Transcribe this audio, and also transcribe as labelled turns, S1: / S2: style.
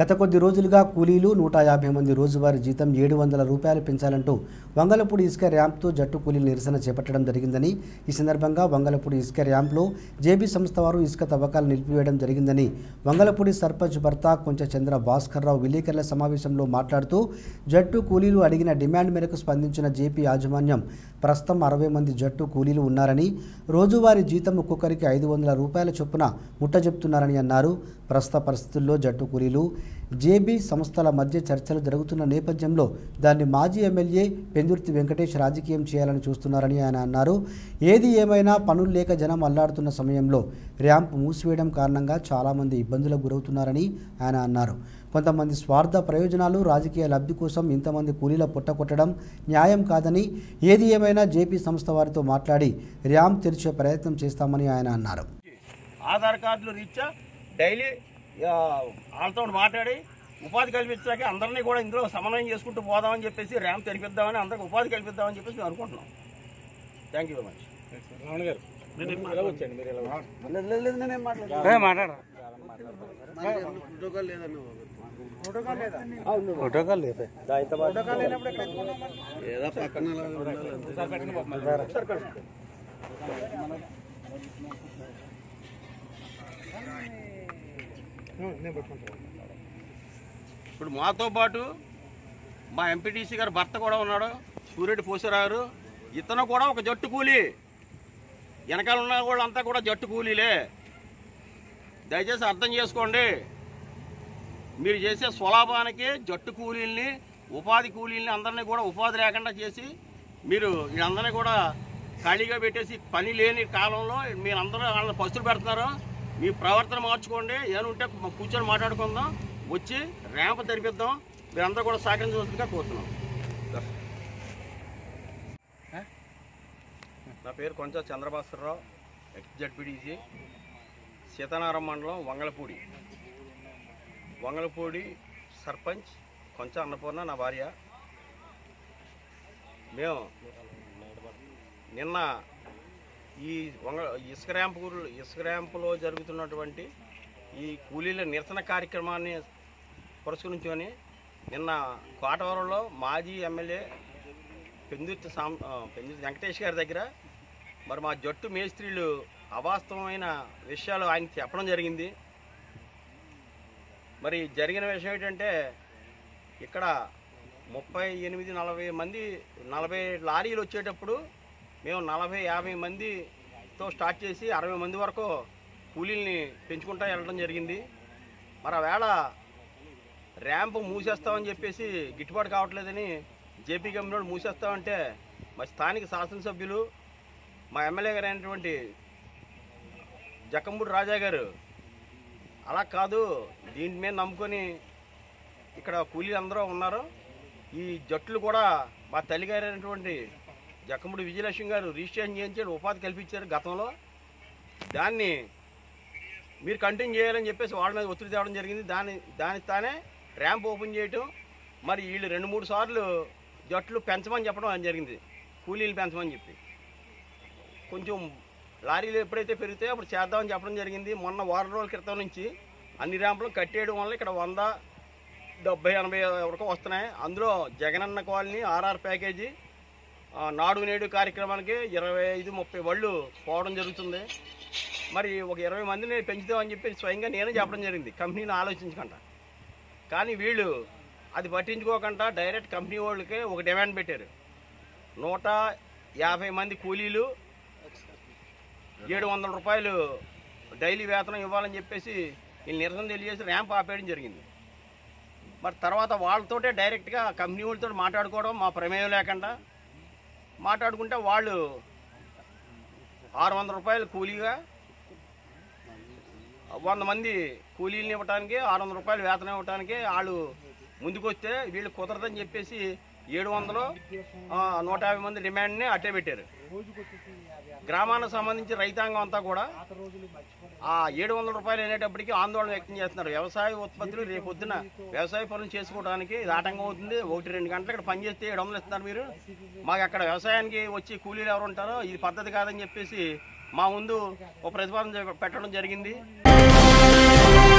S1: గత కొద్ది రోజులుగా కూలీలు నూట యాభై మంది రోజువారీ జీతం ఏడు వందల రూపాయలు పెంచాలంటూ వంగలపూడి ఇసుక ర్యాంప్తో జట్టు కూలీలు నిరసన చేపట్టడం జరిగిందని ఈ సందర్భంగా వంగలపూడి ఇసుక ర్యాంప్లో జేబీ సంస్థ వారు ఇసుక తవ్వకాలు నిలిపివేయడం జరిగిందని వంగలపూడి సర్పంచ్ భర్త కొంచె చంద్ర భాస్కర్రావు విలేకరుల సమావేశంలో మాట్లాడుతూ జట్టు కూలీలు అడిగిన డిమాండ్ మేరకు స్పందించిన జేపీ యాజమాన్యం ప్రస్తుతం అరవై మంది జట్టు కూలీలు ఉన్నారని రోజువారీ జీతం ఒక్కొక్కరికి ఐదు వందల రూపాయల చొప్పున ముట్టజెప్తున్నారని అన్నారు ప్రస్తుత పరిస్థితుల్లో జట్టు కూలీలు జేబీ సంస్థల మధ్య చర్చలు జరుగుతున్న నేపథ్యంలో దాన్ని మాజీ ఎమ్మెల్యే పెందుర్తి వెంకటేష్ రాజకీయం చేయాలని చూస్తున్నారని ఆయన అన్నారు ఏది ఏమైనా పనులు లేక జనం అల్లాడుతున్న సమయంలో ర్యాంప్ మూసివేయడం కారణంగా చాలామంది ఇబ్బందులకు గురవుతున్నారని ఆయన అన్నారు కొంతమంది స్వార్థ ప్రయోజనాలు రాజకీయ లబ్ధి కోసం ఇంతమంది కూలీల పుట్టకొట్టడం న్యాయం కాదని ఏది ఏమైనా జేపీ సంస్థ వారితో మాట్లాడి ర్యాంప్ తెరిచే ప్రయత్నం చేస్తామని ఆయన అన్నారు
S2: ఆధార్ కార్డులు రీత్యా డైలీ ఆ, వాళ్ళతో మాట్లాడి ఉపాధి కల్పించాక అందరినీ కూడా ఇందులో సమన్వయం చేసుకుంటూ పోదామని చెప్పేసి ర్యాంప్ తెరిపిద్దామని అందరికి ఉపాధి కల్పిద్దామని చెప్పేసి మేము అనుకుంటున్నాం థ్యాంక్ యూ వెరీ మచ్ ఇప్పుడు మాతో పాటు మా ఎంపీటీసీ గారు భర్త కూడా ఉన్నాడు సూర్యుడి పోసిరారు ఇతను కూడా ఒక జట్టు కూలీ వెనకాల ఉన్న వాళ్ళంతా కూడా జట్టు కూలీలే దయచేసి అర్థం చేసుకోండి మీరు చేసే స్వలాభానికి జట్టు కూలీల్ని ఉపాధి కూలీల్ని అందరినీ కూడా ఉపాధి లేకుండా చేసి మీరు వీళ్ళందరినీ కూడా ఖాళీగా పెట్టేసి పని లేని కాలంలో మీరందరూ వాళ్ళని పస్తులు పెడుతున్నారు మీ ప్రవర్తన మార్చుకోండి ఏనుంటే కూర్చొని మాట్లాడుకుందాం వచ్చి ర్యాంప్ తెరిపిద్దాం మీరందరూ కూడా సహకరించవలసిందిగా కోరుతున్నాం నా పేరు కొంచెం చంద్రభాస్కరరావు ఎక్స్జెడ్పీడీసీ సీతారాం మండలం వంగలపూడి వంగలపూడి సర్పంచ్ కొంచెం అన్నపూర్ణ నా భార్య మేము నిన్న ఈ వంగ ఇసుక ర్యాంపు గురు- ఇసుక ర్యాంపులో జరుగుతున్నటువంటి ఈ కూలీల నిరసన కార్యక్రమాన్ని పురస్కరించుకొని నిన్న కోటవరంలో మాజీ ఎమ్మెల్యే పెందుర్తి సాం ఆ, పెందుర్తి వెంకటేష్ గారి దగ్గర మరి మా జట్టు మేస్త్రీలు అవాస్తవమైన విషయాలు ఆయనకి చెప్పడం జరిగింది మరి జరిగిన విషయం ఏంటంటే ఇక్కడ ముప్పై ఎనిమిది నలభై మంది నలభై లారీలు వచ్చేటప్పుడు మేము నలభై యాభై మందితో స్టార్ట్ చేసి అరవై మంది వరకు కూలీల్ని పెంచుకుంటా వెళ్ళడం జరిగింది మరి ఆ వేళ ర్యాంప్ మూసేస్తామని చెప్పేసి గిట్టుబాటు కావట్లేదని జేపీ కంపెనీ మూసేస్తామంటే మరి స్థానిక శాసనసభ్యులు మా ఎమ్మెల్యే గారు అయినటువంటి జక్కంబూడి రాజా గారు అలా కాదు దీని మీద నమ్ముకొని ఇక్కడ కూలీలు అందరూ ఉన్నారు ఈ జట్లు కూడా మా తల్లిగారు అయినటువంటి జక్కముడి విజయలక్ష్మి గారు రిజిస్ట్రేషన్ చేయించారు ఉపాధి కల్పించారు గతంలో దాన్ని మీరు కంటిన్యూ చేయాలని చెప్పేసి వాళ్ళ మీద ఒత్తిడి తేవడం జరిగింది దాని దానికి తానే ర్యాంప్ ఓపెన్ చేయటం మరి వీళ్ళు రెండు మూడు సార్లు జట్లు పెంచమని చెప్పడం జరిగింది కూలీలు పెంచమని చెప్పి కొంచెం లారీలు ఎప్పుడైతే పెరిగితే అప్పుడు చేద్దామని చెప్పడం జరిగింది మొన్న వారం రోజుల క్రితం నుంచి అన్ని ర్యాంపులు కట్టేయడం వల్ల ఇక్కడ వంద డెబ్బై ఎనభై వరకు వస్తున్నాయి అందులో జగనన్న కాలనీ ఆర్ఆర్ ప్యాకేజీ ఆ, నాడు నేడు కార్యక్రమానికి ఇరవై ఐదు ముప్పై బళ్ళు పోవడం జరుగుతుంది మరి ఒక ఇరవై మందిని పెంచుదామని చెప్పి స్వయంగా నేనే చెప్పడం జరిగింది కంపెనీని ఆలోచించకుండా కానీ వీళ్ళు అది పట్టించుకోకుండా డైరెక్ట్ కంపెనీ వాళ్ళకే ఒక డిమాండ్ పెట్టారు నూట యాభై మంది కూలీలు ఏడు వందల రూపాయలు డైలీ వేతనం ఇవ్వాలని చెప్పేసి వీళ్ళు నిరసన తెలియజేసి ర్యాంప్ ఆపేయడం జరిగింది మరి తర్వాత వాళ్ళతోటే డైరెక్ట్గా కంపెనీ వాళ్ళతో మాట్లాడుకోవడం మా ప్రమేయం లేకుండా మాట్లాడుకుంటే వాళ్ళు ఆరు వందల రూపాయలు కూలీగా వంద మంది కూలీలను ఇవ్వడానికి ఆరు వందల రూపాయలు వేతనం ఇవ్వడానికి వాళ్ళు ముందుకు వస్తే వీళ్ళు కుదరదని చెప్పేసి ఏడు వందలు ఆ, నూట యాభై మంది డిమాండ్ని అట్టే పెట్టారు గ్రామానికి సంబంధించి రైతాంగం అంతా కూడా ఆ ఏడు వందల రూపాయలు అనేటప్పటికీ ఆందోళన వ్యక్తం చేస్తున్నారు వ్యవసాయ ఉత్పత్తులు రేపు పొద్దున వ్యవసాయ పనులు చేసుకోవడానికి ఇది ఆటంకం అవుతుంది ఒకటి రెండు గంటలు ఇక్కడ పని చేస్తే ఏడు వందలు ఇస్తున్నారు మీరు మాకు అక్కడ వ్యవసాయానికి వచ్చి కూలీలు ఎవరు ఉంటారో ఇది పద్ధతి కాదని చెప్పేసి మా ముందు ఒక ప్రతిపాదన జ- పెట్టడం జరిగింది